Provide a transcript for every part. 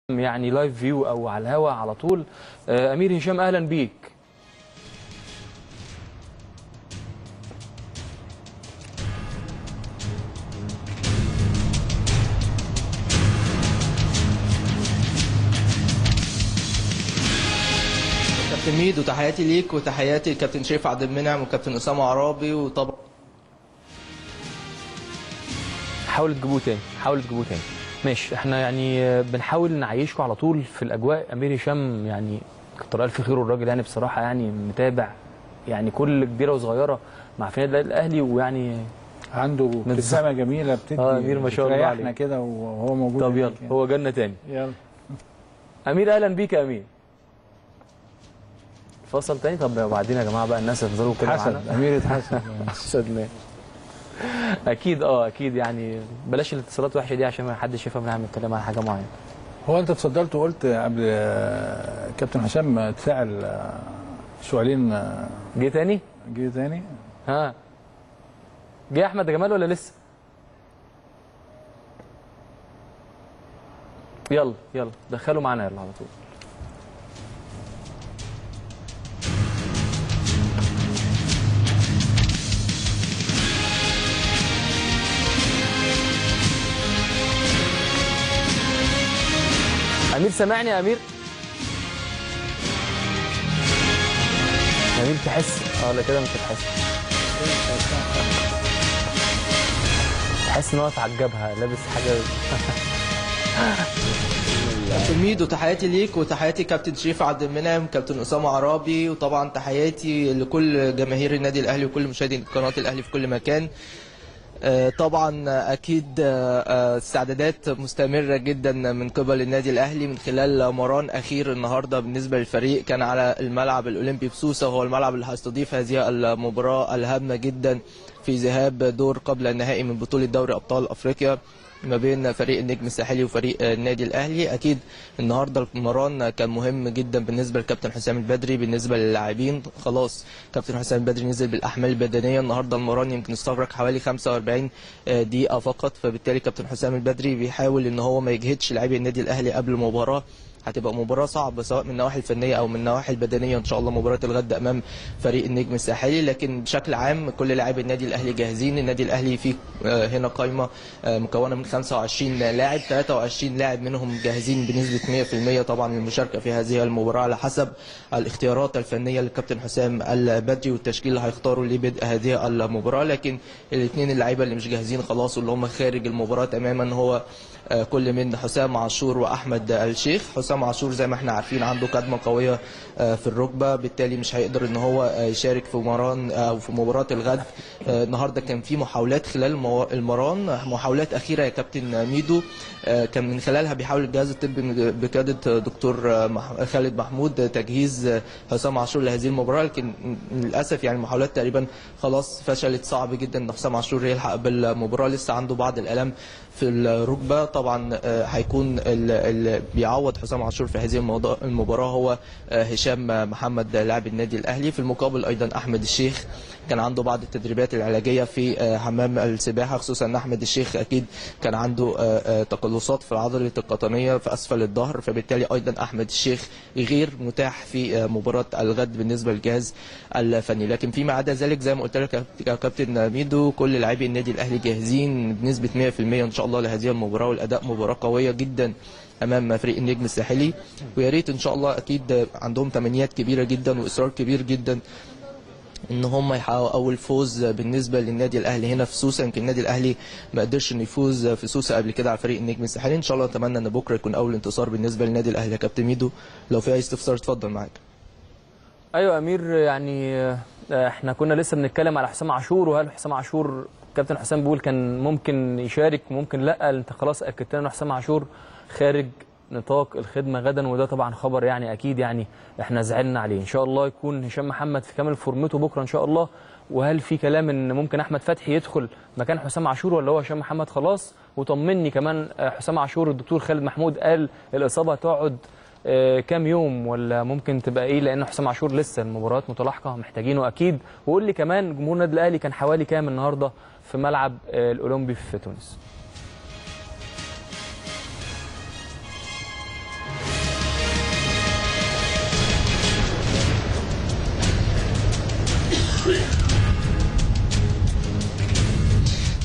يعني لايف فيو او على الهوا على طول آه، امير هشام اهلا بيك كابتن ميد وتحياتي ليك وتحياتي لكابتن شريف عبد المنعم وكابتن اسامه عرابي وطبعا حاول تجيبوه تاني حاول تجيبوه تاني ماشي احنا يعني آه، بنحاول نعيشكم على طول في الاجواء امير هشام يعني كتر الف خير الراجل يعني بصراحه يعني متابع يعني كل كبيره وصغيره مع في النادي الاهلي ويعني عنده ابتسامه جميله بتدي آه، أمير ما شاء الله بتريحنا عليه. كده وهو موجود طب هناك يلا يعني. هو جالنا تاني يلا امير اهلا بيك يا امير فصل تاني طب وبعدين يا جماعه بقى الناس هتفضلوا كده حسن معانا امير اتحسن حسدناه اكيد اه اكيد يعني بلاش الاتصالات وحشه دي عشان ما حدش يفهم ان احنا بنتكلم عن حاجه معينه هو انت اتفضلت وقلت قبل آه، كابتن هشام اتسال آه، سؤالين آه، جه تاني جه تاني ها جه احمد جمال ولا لسه يلا يلا دخلوا معانا يلا على طول امير سامعني يا امير امير تحس اه لا كده مش هتحس تحس ان هو اتعجبها لابس حاجه كابتن ميد وتحياتي ليك وتحياتي كابتن شريف عبد المنعم كابتن اسامه عرابي وطبعا تحياتي لكل جماهير النادي الاهلي وكل مشاهدي قناه الاهلي في كل مكان آه، طبعا اكيد آه، آه، استعدادات مستمره جدا من قبل النادي الاهلي من خلال مران اخير النهارده بالنسبه للفريق كان على الملعب الاولمبي بسوسه وهو الملعب اللي هيستضيف هذه المباراه الهامه جدا في ذهاب دور قبل النهائي من بطوله دوري ابطال افريقيا ما بين فريق النجم الساحلي وفريق النادي الاهلي اكيد النهارده المران كان مهم جدا بالنسبه لكابتن حسام البدري بالنسبه للاعبين خلاص كابتن حسام البدري نزل بالاحمال البدنيه النهارده المران يمكن استغرق حوالي 45 دقيقه فقط فبالتالي كابتن حسام البدري بيحاول ان هو ما يجهدش لاعبي النادي الاهلي قبل المباراه هتبقى مباراة صعبة سواء من النواحي الفنية أو من النواحي البدنية إن شاء الله مباراة الغد أمام فريق النجم الساحلي لكن بشكل عام كل لاعبي النادي الأهلي جاهزين النادي الأهلي فيه آه، هنا قائمة آه، مكونة من 25 لاعب 23 لاعب منهم جاهزين بنسبة 100% طبعا للمشاركة في هذه المباراة على حسب الاختيارات الفنية للكابتن حسام البدري والتشكيل اللي هيختاروا لبدء هذه المباراة لكن الاثنين اللعيبة اللي مش جاهزين خلاص واللي هم خارج المباراة تماما هو آه، كل من حسام عاشور واحمد الشيخ حسام عاشور زي ما احنا عارفين عنده كدمه قويه آه، في الركبه بالتالي مش هيقدر ان هو آه، يشارك في مران او في مباراه الغد آه، النهارده كان في محاولات خلال المو- المران محاولات اخيره يا كابتن ميدو آه، كان من خلالها بيحاول الجهاز الطبي بقياده دكتور آه، مح- خالد محمود تجهيز آه، حسام عاشور لهذه المباراه لكن للاسف يعني المحاولات تقريبا خلاص فشلت صعب جدا ان حسام عاشور يلحق بالمباراه لسه عنده بعض الالام في الركبه طبعا آه، هيكون اللي بيعوض حسام عاشور في هذه الموضوع- المباراه هو آه، هشام محمد لاعب النادي الاهلي في المقابل ايضا احمد الشيخ كان عنده بعض التدريبات العلاجيه في آه، حمام السباحه خصوصا ان احمد الشيخ اكيد كان عنده آه، آه، تقلصات في العضله القطنيه في اسفل الظهر فبالتالي ايضا احمد الشيخ غير متاح في آه، مباراه الغد بالنسبه للجهاز الفني لكن فيما عدا ذلك زي ما قلت لك يا كابتن ميدو كل لاعبي النادي الاهلي جاهزين بنسبه 100% ان شاء الله لهذه المباراه والاداء مباراه قويه جدا امام فريق النجم الساحلي ويا ريت ان شاء الله اكيد عندهم تمنيات كبيره جدا واصرار كبير جدا ان هم يحققوا اول فوز بالنسبه للنادي الاهلي هنا في سوسه يمكن النادي الاهلي ما قدرش انه يفوز في سوسه قبل كده على فريق النجم الساحلي ان شاء الله اتمنى ان بكره يكون اول انتصار بالنسبه للنادي الاهلي يا كابتن ميدو لو في اي استفسار اتفضل معاك ايوه امير يعني آه، احنا كنا لسه بنتكلم على حسام عاشور وهل حسام عاشور كابتن حسام بيقول كان ممكن يشارك ممكن لا انت خلاص اكدت لنا ان حسام عاشور خارج نطاق الخدمه غدا وده طبعا خبر يعني اكيد يعني احنا زعلنا عليه ان شاء الله يكون هشام محمد في كامل فورمته بكره ان شاء الله وهل في كلام ان ممكن احمد فتحي يدخل مكان حسام عاشور ولا هو هشام محمد خلاص وطمني كمان آه، حسام عاشور الدكتور خالد محمود قال الاصابه هتقعد آه، كام يوم ولا ممكن تبقى ايه لان حسام عاشور لسه المباريات متلاحقه محتاجينه اكيد وقول لي كمان جمهور النادي الاهلي كان حوالي كام النهارده في ملعب آه، الاولمبي في تونس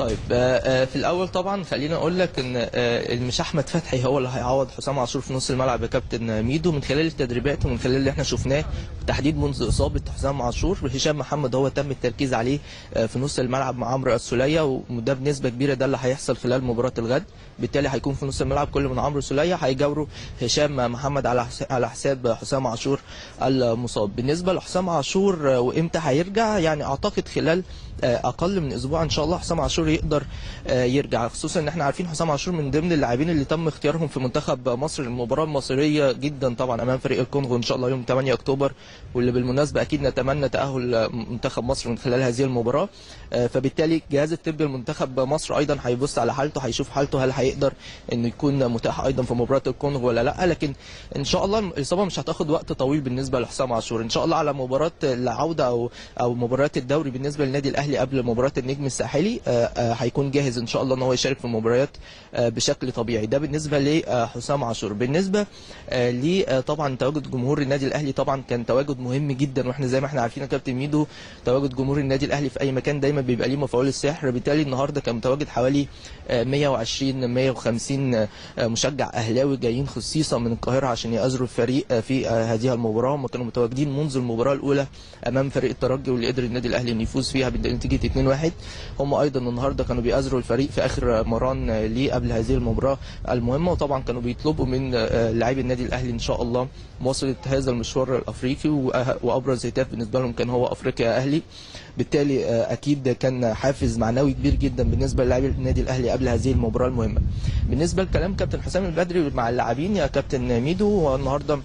طيب آه، آه، في الاول طبعا خلينا اقول لك ان آه، المش احمد فتحي هو اللي هيعوض حسام عاشور في نص الملعب يا كابتن ميدو من خلال التدريبات ومن خلال اللي احنا شفناه بالتحديد منذ اصابه حسام عاشور هشام محمد هو تم التركيز عليه آه، في نص الملعب مع عمرو السوليه وده بنسبه كبيره ده اللي هيحصل خلال مباراه الغد بالتالي هيكون في نص الملعب كل من عمرو السوليه هيجاوروا هشام محمد على حس- على حساب حسام عاشور المصاب بالنسبه لحسام عاشور آه، وامتى هيرجع يعني اعتقد خلال آه، اقل من اسبوع ان شاء الله حسام عاشور يقدر آه، يرجع خصوصا ان احنا عارفين حسام عاشور من ضمن اللاعبين اللي تم اختيارهم في منتخب مصر المباراه المصريه جدا طبعا امام فريق الكونغو ان شاء الله يوم 8 اكتوبر واللي بالمناسبه اكيد نتمنى تاهل آه، منتخب مصر من خلال هذه المباراه آه، فبالتالي الجهاز الطبي لمنتخب مصر ايضا هيبص على حالته هيشوف حالته هل هيقدر انه يكون متاح ايضا في مباراه الكونغو ولا لا لكن ان شاء الله الاصابه مش هتاخد وقت طويل بالنسبه لحسام عاشور ان شاء الله على مباراه العوده او او مباراه الدوري بالنسبه للنادي الاهلي قبل مباراه النجم الساحلي آه، آه، هيكون جاهز ان شاء الله ان هو يشارك في المباريات آه، بشكل طبيعي ده بالنسبه لحسام عاشور بالنسبه آه، ل آه، طبعا تواجد جمهور النادي الاهلي طبعا كان تواجد مهم جدا واحنا زي ما احنا عارفين يا كابتن ميدو تواجد جمهور النادي الاهلي في اي مكان دايما بيبقى ليه مفعول السحر بالتالي النهارده كان متواجد حوالي آه، 120 150 آه، مشجع اهلاوي جايين خصيصا من القاهره عشان يأزروا الفريق آه، في آه، هذه المباراه هم كانوا متواجدين منذ المباراه الاولى امام فريق الترجي واللي قدر النادي الاهلي انه يفوز فيها بنتيجه 2-1 هم ايضا النهارده كانوا بيأزروا الفريق في اخر مران آه، ليه قبل هذه المباراه المهمه وطبعا كانوا بيطلبوا من آه، لاعبي النادي الاهلي ان شاء الله مواصله هذا المشوار الافريقي وأه- وابرز هتاف بالنسبه لهم كان هو افريقيا يا اهلي بالتالي آه، اكيد كان حافز معنوي كبير جدا بالنسبه للاعبي النادي الاهلي قبل هذه المباراه المهمه بالنسبه لكلام كابتن حسام البدري مع اللاعبين يا كابتن ميدو هو النهارده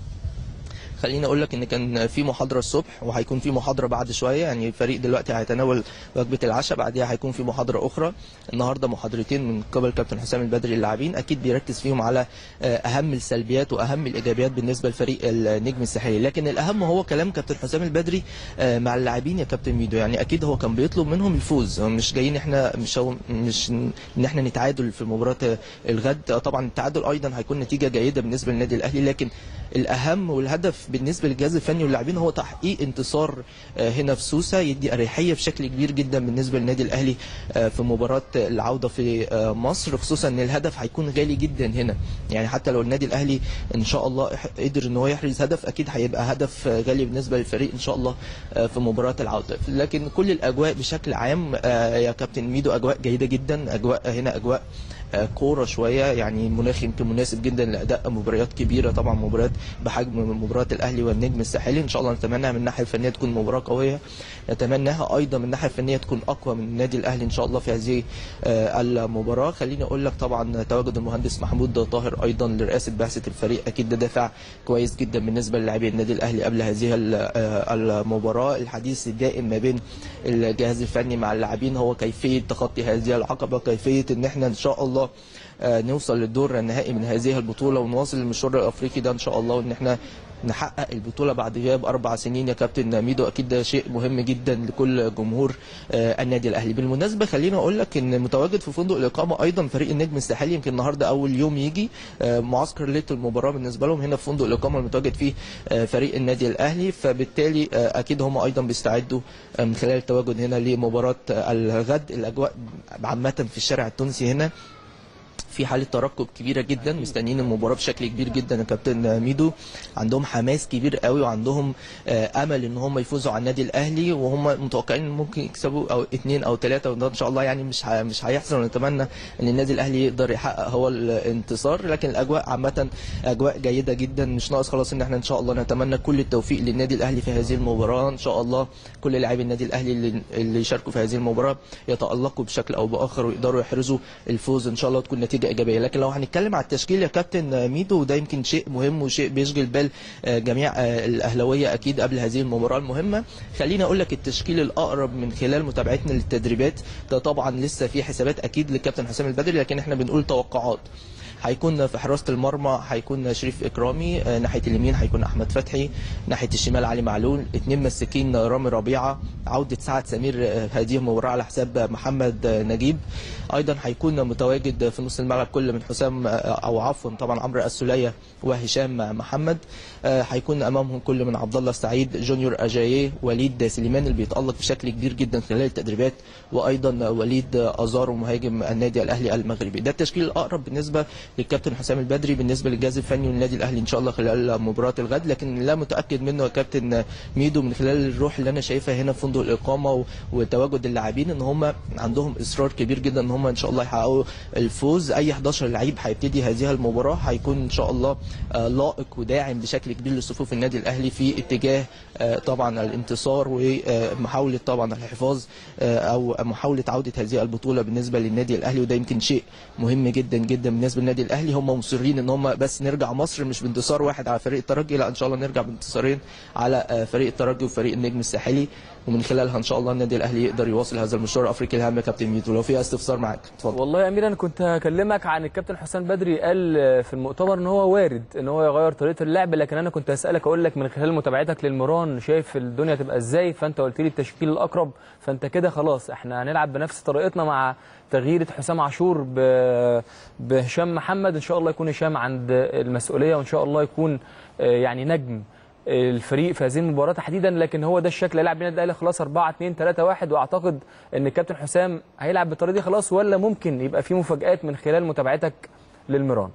خليني اقول لك ان كان في محاضره الصبح وهيكون في محاضره بعد شويه يعني الفريق دلوقتي هيتناول وجبه العشاء بعدها هيكون في محاضره اخرى النهارده محاضرتين من قبل كابتن حسام البدري للاعبين اكيد بيركز فيهم على آه، اهم السلبيات واهم الايجابيات بالنسبه لفريق النجم الساحلي لكن الاهم هو كلام كابتن حسام البدري آه، مع اللاعبين يا كابتن ميدو يعني اكيد هو كان بيطلب منهم الفوز هو مش جايين احنا مش هو مش ان احنا نتعادل في مباراه الغد طبعا التعادل ايضا هيكون نتيجه جيده بالنسبه للنادي الاهلي لكن الاهم والهدف بالنسبه للجهاز الفني واللاعبين هو تحقيق انتصار آه، هنا في سوسه يدي اريحيه بشكل كبير جدا بالنسبه للنادي الاهلي آه، في مباراه العوده في آه، مصر خصوصا ان الهدف هيكون غالي جدا هنا يعني حتى لو النادي الاهلي ان شاء الله إح- قدر ان هو يحرز هدف اكيد هيبقى هدف آه، غالي بالنسبه للفريق ان شاء الله آه، في مباراه العوده لكن كل الاجواء بشكل عام آه، يا كابتن ميدو اجواء جيده جدا اجواء هنا اجواء آه، كوره شويه يعني مناخ يمكن مناسب جدا لاداء مباريات كبيره طبعا مباريات بحجم مباراه الاهلي والنجم الساحلي ان شاء الله نتمنى من الناحيه الفنيه تكون مباراه قويه نتمناها ايضا من الناحيه الفنيه تكون اقوى من النادي الاهلي ان شاء الله في هذه آه، المباراه خليني اقول لك طبعا تواجد المهندس محمود طاهر ايضا لرئاسه بعثه الفريق اكيد ده دافع كويس جدا بالنسبه للاعبي النادي الاهلي قبل هذه ال- آه، المباراه الحديث الدائم ما بين الجهاز الفني مع اللاعبين هو كيفيه تخطي هذه العقبه كيفيه ان احنا ان شاء الله آه، نوصل للدور النهائي من هذه البطوله ونواصل المشوار الافريقي ده ان شاء الله وان احنا نحقق البطوله بعد غياب اربع سنين يا كابتن ميدو اكيد ده شيء مهم جدا لكل جمهور آه، النادي الاهلي بالمناسبه خليني اقول لك ان متواجد في فندق الاقامه ايضا فريق النجم الساحلي يمكن النهارده اول يوم يجي آه، معسكر ليله المباراه بالنسبه لهم هنا في فندق الاقامه المتواجد فيه آه، فريق النادي الاهلي فبالتالي آه، اكيد هم ايضا بيستعدوا آه، من خلال التواجد هنا لمباراه آه، الغد الاجواء عامه في الشارع التونسي هنا في حاله ترقب كبيره جدا مستنيين المباراه بشكل كبير جدا يا كابتن ميدو عندهم حماس كبير قوي وعندهم آه، امل ان هم يفوزوا على النادي الاهلي وهم متوقعين ان ممكن يكسبوا او اثنين او ثلاثه وده ان شاء الله يعني مش ه- مش هيحصل ونتمنى ان النادي الاهلي يقدر يحقق هو الانتصار لكن الاجواء عامه اجواء جيده جدا مش ناقص خلاص ان احنا ان شاء الله نتمنى كل التوفيق للنادي الاهلي في هذه المباراه ان شاء الله كل لاعبي النادي الاهلي اللي, اللي يشاركوا في هذه المباراه يتالقوا بشكل او باخر ويقدروا يحرزوا الفوز ان شاء الله تكون نتيجه ايجابيه لكن لو هنتكلم على التشكيل يا كابتن ميدو وده يمكن شيء مهم وشيء بيشغل بال آه، جميع آه، الاهلاويه اكيد قبل هذه المباراه المهمه خليني اقول لك التشكيل الاقرب من خلال متابعتنا للتدريبات ده طبعا لسه في حسابات اكيد للكابتن حسام البدري لكن احنا بنقول توقعات هيكون في حراسه المرمى هيكون شريف اكرامي آه، ناحيه اليمين هيكون احمد فتحي ناحيه الشمال علي معلول اثنين مساكين رامي ربيعه عوده سعد سمير آه، هذه المباراه على حساب محمد آه، نجيب ايضا هيكون متواجد في نص الملعب كل من حسام آه، او عفوا طبعا عمرو السوليه وهشام محمد آه، هيكون امامهم كل من عبد الله السعيد جونيور اجاييه وليد سليمان اللي بيتالق بشكل كبير جدا خلال التدريبات وايضا وليد ازارو مهاجم النادي الاهلي المغربي ده التشكيل الاقرب بالنسبه للكابتن حسام البدري بالنسبه للجهاز الفني والنادي الاهلي ان شاء الله خلال مباراه الغد لكن لا متاكد منه يا كابتن ميدو من خلال الروح اللي انا شايفها هنا في فندق الاقامه و- وتواجد اللاعبين ان هم عندهم اصرار كبير جدا ان هم ان شاء الله يحققوا الفوز اي 11 لعيب هيبتدي هذه المباراه هيكون ان شاء الله آه، لائق وداعم بشكل كبير لصفوف النادي الاهلي في اتجاه آه، طبعا الانتصار ومحاوله طبعا الحفاظ آه، او محاوله عوده هذه البطوله بالنسبه للنادي الاهلي وده يمكن شيء مهم جدا جدا بالنسبه للنادي الاهلي هم مصرين ان هم بس نرجع مصر مش بانتصار واحد على فريق الترجي لا ان شاء الله نرجع بانتصارين على آه، فريق الترجي وفريق النجم الساحلي ومن خلالها ان شاء الله النادي الاهلي يقدر يواصل هذا المشوار الافريقي الهام يا كابتن ميدو لو في استفسار معاك اتفضل والله يا امير انا كنت هكلمك عن الكابتن حسام بدري قال في المؤتمر ان هو وارد ان هو يغير طريقه اللعب لكن انا كنت هسالك اقول لك من خلال متابعتك للمران شايف الدنيا تبقى ازاي فانت قلت لي التشكيل الاقرب فانت كده خلاص احنا هنلعب بنفس طريقتنا مع تغيير حسام عاشور ب- بهشام محمد ان شاء الله يكون هشام عند المسؤوليه وان شاء الله يكون آه، يعني نجم الفريق في هذه المباراه تحديدا لكن هو ده الشكل هيلعب النادي الاهلي خلاص 4 2 3 1 واعتقد ان الكابتن حسام هيلعب بالطريقه دي خلاص ولا ممكن يبقى في مفاجات من خلال متابعتك للمران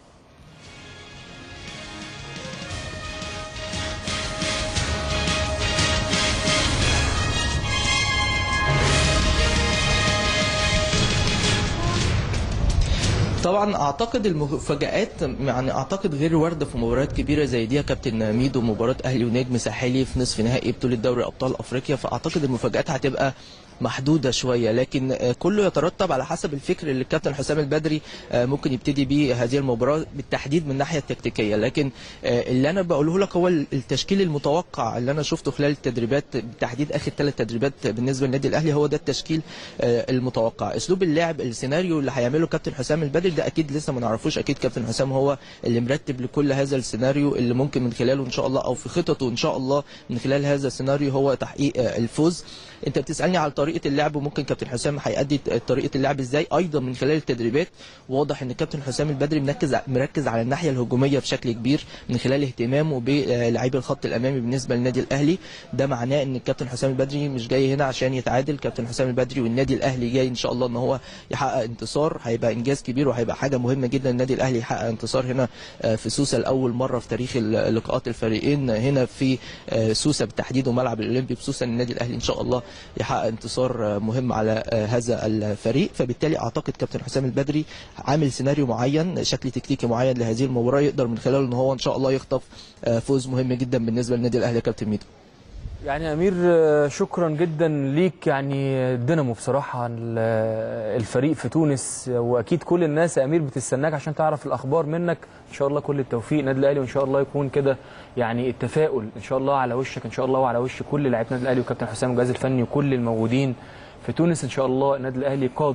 طبعا اعتقد المفاجات يعني اعتقد غير وارده في مباريات كبيره زي دي يا كابتن ميدو مباراه اهلي ونجم ساحلي في نصف نهائي بطوله دوري ابطال افريقيا فاعتقد المفاجات هتبقى محدوده شويه لكن آه، كله يترتب على حسب الفكر اللي الكابتن حسام البدري آه، ممكن يبتدي بيه هذه المباراه بالتحديد من الناحيه التكتيكيه لكن آه، اللي انا بقوله لك هو التشكيل المتوقع اللي انا شفته خلال التدريبات بالتحديد اخر ثلاث تدريبات بالنسبه للنادي الاهلي هو ده التشكيل آه، المتوقع اسلوب اللعب السيناريو اللي هيعمله كابتن حسام البدري ده اكيد لسه ما نعرفوش اكيد كابتن حسام هو اللي مرتب لكل هذا السيناريو اللي ممكن من خلاله ان شاء الله او في خططه ان شاء الله من خلال هذا السيناريو هو تحقيق آه، الفوز انت بتسالني على طريقه اللعب وممكن كابتن حسام هيأدي طريقه اللعب ازاي ايضا من خلال التدريبات واضح ان كابتن حسام البدري مركز مركز على الناحيه الهجوميه بشكل كبير من خلال اهتمامه بلاعيبي الخط الامامي بالنسبه للنادي الاهلي ده معناه ان الكابتن حسام البدري مش جاي هنا عشان يتعادل كابتن حسام البدري والنادي الاهلي جاي ان شاء الله ان هو يحقق انتصار هيبقى انجاز كبير وهيبقى حاجه مهمه جدا النادي الاهلي يحقق انتصار هنا آه، في سوسه لاول مره في تاريخ ال- لقاءات الفريقين هنا في آه، سوسه بالتحديد وملعب الاولمبي بسوسه النادي الاهلي ان شاء الله يحقق انتصار آه، مهم على آه، هذا الفريق فبالتالي اعتقد كابتن حسام البدري عامل سيناريو معين شكل تكتيكي معين لهذه المباراه يقدر من خلاله ان هو ان شاء الله يخطف آه، فوز مهم جدا بالنسبه للنادي الاهلي يا كابتن ميدو يعني يا امير آه، شكرا جدا ليك يعني دينامو بصراحه ال- الفريق في تونس واكيد كل الناس يا امير بتستناك عشان تعرف الاخبار منك ان شاء الله كل التوفيق النادي الاهلي وان شاء الله يكون كده يعني التفاؤل ان شاء الله على وشك ان شاء الله وعلى وش كل لاعيبه النادي الاهلي وكابتن حسام والجهاز الفني وكل الموجودين في تونس ان شاء الله النادي الاهلي قادر